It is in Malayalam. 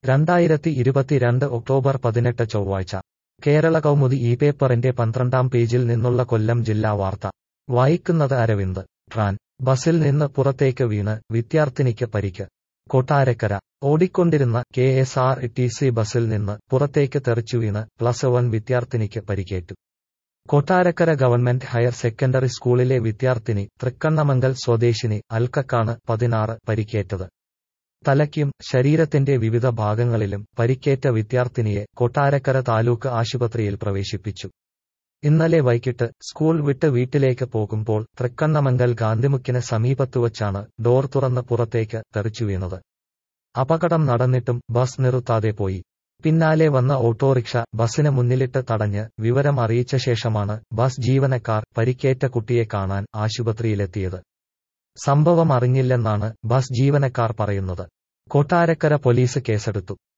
രണ്ടായിരത്തി ഇരുപത്തിരണ്ട് ഒക്ടോബർ പതിനെട്ട് ചൊവ്വാഴ്ച കേരള കൗമുദി ഈ പേപ്പറിന്റെ പന്ത്രണ്ടാം പേജിൽ നിന്നുള്ള കൊല്ലം ജില്ലാ വാർത്ത വായിക്കുന്നത് അരവിന്ദ് ട്രാൻ ബസിൽ നിന്ന് പുറത്തേക്ക് വീണ് വിദ്യാർത്ഥിനിക്ക് പരിക്ക് കൊട്ടാരക്കര ഓടിക്കൊണ്ടിരുന്ന K S R T C ബസിൽ നിന്ന് പുറത്തേക്ക് തെറിച്ചു വീണ് പ്ലസ് വൺ വിദ്യാർത്ഥിനിക്ക് പരിക്കേറ്റു കൊട്ടാരക്കര ഗവൺമെന്റ് ഹയർ സെക്കൻഡറി സ്കൂളിലെ വിദ്യാർത്ഥിനി തൃക്കണ്ണമംഗൽ സ്വദേശിനി അൽക്കക്കാണ് പതിനാറ് പരിക്കേറ്റത് തലയ്ക്കും ശരീരത്തിന്റെ വിവിധ ഭാഗങ്ങളിലും പരിക്കേറ്റ വിദ്യാർത്ഥിനിയെ കൊട്ടാരക്കര താലൂക്ക് ആശുപത്രിയിൽ പ്രവേശിപ്പിച്ചു ഇന്നലെ വൈകിട്ട് സ്കൂൾ വിട്ട് വീട്ടിലേക്ക് പോകുമ്പോൾ തൃക്കണ്ണമംഗൽ ഗാന്ധിമുക്കിന് സമീപത്തുവച്ചാണ് ഡോർ തുറന്ന് പുറത്തേക്ക് തെറിച്ചു വീണത് അപകടം നടന്നിട്ടും ബസ് നിർത്താതെ പോയി പിന്നാലെ വന്ന ഓട്ടോറിക്ഷ ബസിന് മുന്നിലിട്ട് തടഞ്ഞ് വിവരം അറിയിച്ച ശേഷമാണ് ബസ് ജീവനക്കാർ പരിക്കേറ്റ കുട്ടിയെ കാണാൻ ആശുപത്രിയിലെത്തിയത് സംഭവം അറിഞ്ഞില്ലെന്നാണ് ബസ് ജീവനക്കാർ പറയുന്നത് കൊട്ടാരക്കര പോലീസ് കേസെടുത്തു